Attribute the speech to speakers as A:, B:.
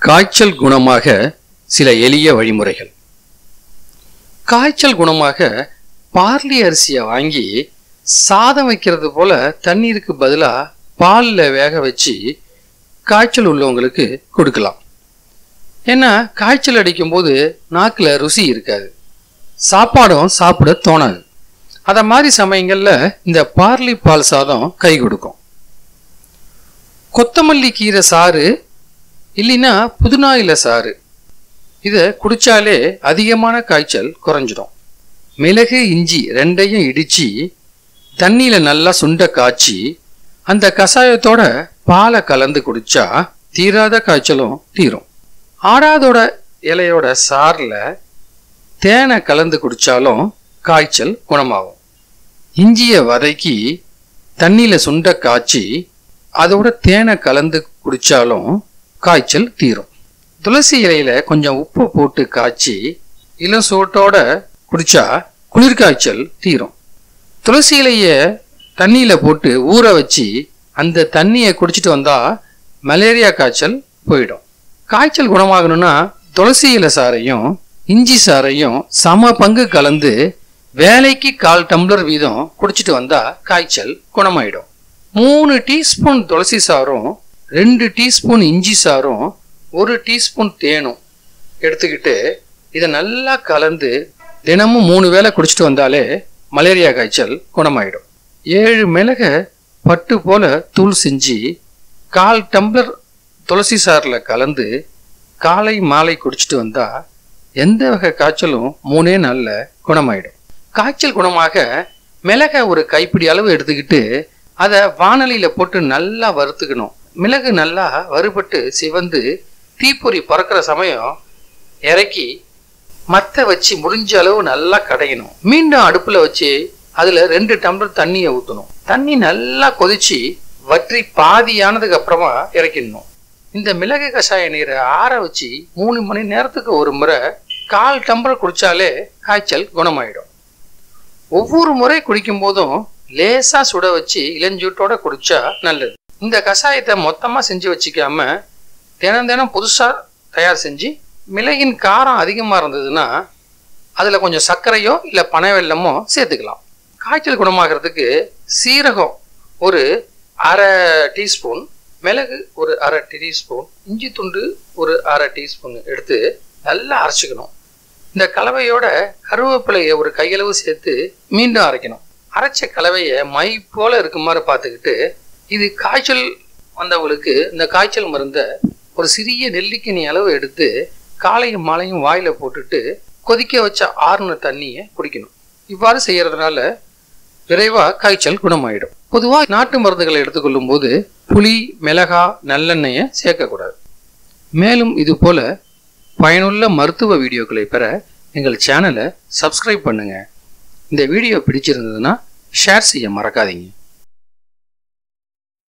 A: காய்ச்சல் குணமாக சில எளிய வழிமுறைகள் காய்ச்சல் குணமாக பார்லி அரிசியை வாங்கி சாதம் வைக்கிறது போல தண்ணீருக்கு பதிலாக பாலில் வேக வச்சு காய்ச்சல் உள்ளவங்களுக்கு கொடுக்கலாம் ஏன்னா காய்ச்சல் அடிக்கும்போது நாக்கில் ருசி இருக்காது சாப்பாடும் சாப்பிட தோணாது அத மாதிரி சமயங்களில் இந்த பார்லி பால் சாதம் கை கொடுக்கும் கொத்தமல்லி கீரை சாறு இல்லைன்னா புதினா இலை சாறு இதை குடிச்சாலே அதிகமான காய்ச்சல் குறைஞ்சிடும் மிளகு இஞ்சி ரெண்டையும் இடிச்சு தண்ணியில நல்லா சுண்ட காய்ச்சி அந்த கஷாயத்தோட பாலை கலந்து குடிச்சா தீராத காய்ச்சலும் தீரும் ஆடாதோட இலையோட சாறில் தேனை கலந்து குடிச்சாலும் காய்ச்சல் குணமாகும் இஞ்சியை வதக்கி தண்ணியில சுண்ட காய்ச்சி அதோட தேனை கலந்து குடிச்சாலும் காய்ச்சல் தீரும் துளசி இலையில கொஞ்சம் உப்பு போட்டு காய்ச்சி இளம் சூட்டோட குடிச்சா குளிர்காய்ச்சல் தீரும் துளசி இலைய தண்ணியில போட்டு ஊற வச்சு அந்த தண்ணியை குடிச்சிட்டு வந்தா மலேரியா காய்ச்சல் போயிடும் காய்ச்சல் குணமாகணும்னா துளசி இலை சாறையும் இஞ்சி சாறையும் சம பங்கு கலந்து வேலைக்கு கால் டம்ளர் வீதம் குடிச்சிட்டு வந்தா காய்ச்சல் குணமாயிடும் மூணு டீஸ்பூன் துளசி சாரும் ரெண்டு டீஸ்பூன் இஞ்சி சாரும் ஒரு டீஸ்பூன் தேனும் எடுத்துக்கிட்டு இதை நல்லா கலந்து தினமும் மூணு வேளை குடிச்சிட்டு வந்தாலே மலேரியா காய்ச்சல் குணமாயிடும் ஏழு மிளகை பட்டு போல தூள் செஞ்சு கால் டம்ளர் துளசி சாறில் கலந்து காலை மாலை குடிச்சிட்டு வந்தா எந்த வகை காய்ச்சலும் மூணே நாளில் குணமாயிடும் காய்ச்சல் குணமாக மிளகை ஒரு கைப்பிடி அளவு எடுத்துக்கிட்டு அதை வானலியில் போட்டு நல்லா வறுத்துக்கணும் மிளகு நல்லா வறுபட்டு சிவந்து தீப்பொறி பறக்கிற சமயம் இறக்கி மத்த வச்சு முடிஞ்ச அளவு நல்லா கடையணும் மீண்டும் அடுப்புல வச்சு அதுல ரெண்டு டம்ளர் தண்ணியை ஊற்றணும் தண்ணி நல்லா கொதிச்சு வற்றி பாதியானதுக்கு அப்புறமா இறக்கிடணும் இந்த மிளகு கஷாய நீரை ஆற வச்சு மூணு மணி நேரத்துக்கு ஒரு முறை கால் டம்ளர் குடிச்சாலே காய்ச்சல் குணமாயிடும் ஒவ்வொரு முறை குடிக்கும் போதும் லேசா சுட வச்சு இளஞ்சூட்டோட குடிச்சா நல்லது இந்த கஷாயத்தை மொத்தமா செஞ்சு வச்சுக்காம தினம் தினம் புதுசா தயார் செஞ்சு மிளகின் காரம் அதிகமாக இருந்ததுன்னா அதில் கொஞ்சம் சர்க்கரையோ இல்லை பனை வெல்லமோ சேர்த்துக்கலாம் காய்ச்சல் குணமாகிறதுக்கு சீரகம் ஒரு அரை டீஸ்பூன் மிளகு ஒரு அரை டீஸ்பூன் இஞ்சி துண்டு ஒரு அரை டீஸ்பூன் எடுத்து நல்லா அரைச்சிக்கணும் இந்த கலவையோட கருவேப்பிலையை ஒரு கையளவு சேர்த்து மீண்டும் அரைக்கணும் அரைச்ச கலவையை மை போல இருக்குமாறு பார்த்துக்கிட்டு இது காய்ச்சல் வந்தவங்களுக்கு இந்த காய்ச்சல் மருந்தை ஒரு சிறிய நெல்லிக்கனி அளவு எடுத்து காலையும் மாலையும் வாயில போட்டுட்டு கொதிக்க வச்ச ஆறுன தண்ணியை குடிக்கணும் இவ்வாறு செய்யறதுனால விரைவா காய்ச்சல் குணமாயிடும் பொதுவாக நாட்டு மருந்துகளை எடுத்துக்கொள்ளும் போது புளி மிளகா நல்லெண்ணெயை சேர்க்கக்கூடாது மேலும் இது போல பயனுள்ள மருத்துவ வீடியோக்களை பெற எங்கள் சேனலை சப்ஸ்கிரைப் பண்ணுங்க இந்த வீடியோ பிடிச்சிருந்ததுன்னா ஷேர் செய்ய மறக்காதீங்க